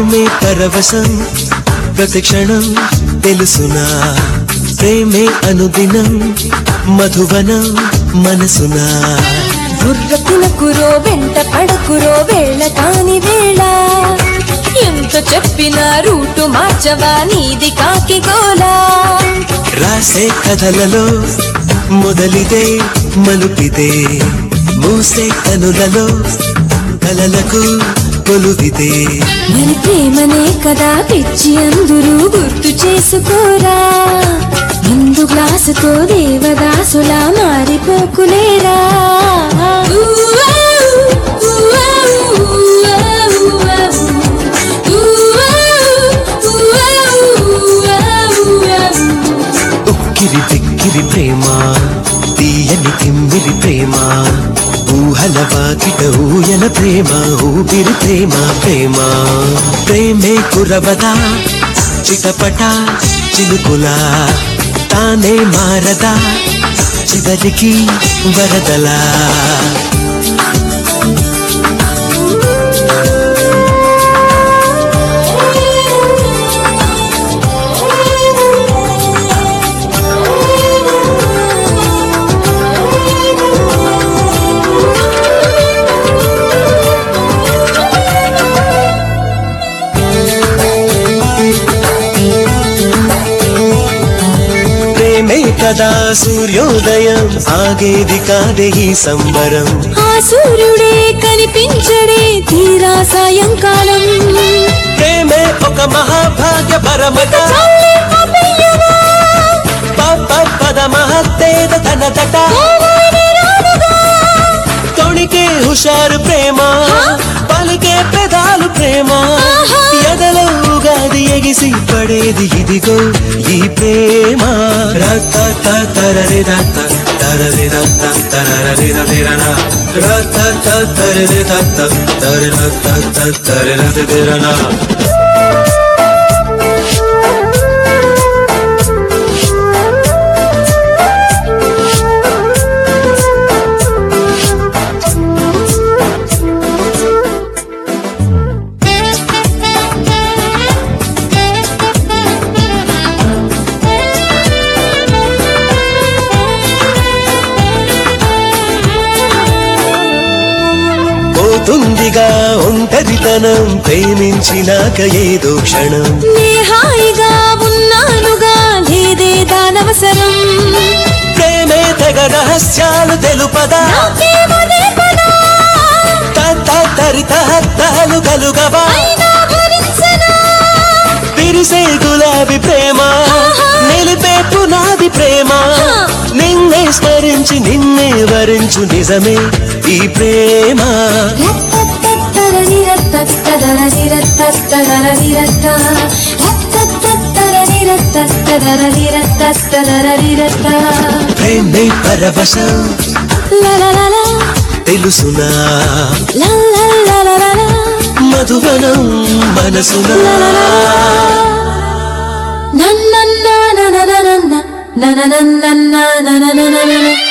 ప్రేమే పరవశం ప్రతి క్షణం తెలుసునా ప్రేమే అనుదినం మధువనం మనసునా బుర్ర తినకురో వెంట పడకురో వేళ కాని వేళ ఎంత చెప్పినా రూటు మార్చవా నీది కాకి గోలా రాసే కథలలో మొదలిదే మలుపిదే మూసే కనులలో కలలకు కొలువిదే మరి ప్రేమనే కదా పిచ్చి అందరూ గుర్తు చేసుకోరా ముందు గ్లాసుతో దేవదాసులా మారిపోకులేరా ఉక్కిరి బిక్కిరి ప్రేమ తీయని తిమ్మిరి ప్రేమ ఊహల వాకిట ఊయల ప్రేమ ఊపిరి ప్రేమ ప్రేమ ప్రేమే కురవదా చిటపట చిలుకులా తానే మారదా చివరికి వరదలా ప్రేమే కదా సూర్యోదయం ఆగేది కాదే ఈ సంబరం ఆ సూర్యుడే కనిపించడే తీరా సాయంకాలం ప్రేమే ఒక మహాభాగ్య పరమట చల్లి ఆపేయవా, ప పద మహత్తేద తనదట ఓవాడి రానుగా. తొణికే హుషారు ప్రేమ పలికే పెదాలు ప్రేమ ఆహా. ఎదలో ఉగాది ఎగిసి పడేది ఇదిగో ఈ ప్రేమ రత తరరి రత తరరి రత తరరి రతిరన రత తరరి రత తరి రత తరి రతిరన పోతుందిగా ఒంటరితనం ప్రేమించినాక ఏదో క్షణం నే హాయిగా ఉన్నానుగా లేదే దానవసరం ప్రేమే తెగ రహస్యాలు తెలుపదా నాకేమో నేర్పదా, తత్త తరిత హత్తాలు కలుగవా అయినా భరించనా. పిరిసే గులాబీ ప్రేమ నిలిపే పునాది ప్రేమ నిన్నే స్మరించి నిన్నే వరించు నిజమే ఈ ప్రేమ రత్తత్తత్తరని రత్తత్తరని రత్తత్తరని రత్త. రత్తత్తత్తరని రత్తత్తరని రత్తత్తరని రత్త. ప్రేమే పరవశం లలలల, తెలుసునా లలలలలల, మధువనం మనసునా నన్నన్న ననననన్న, నననన్నన్న నననననన.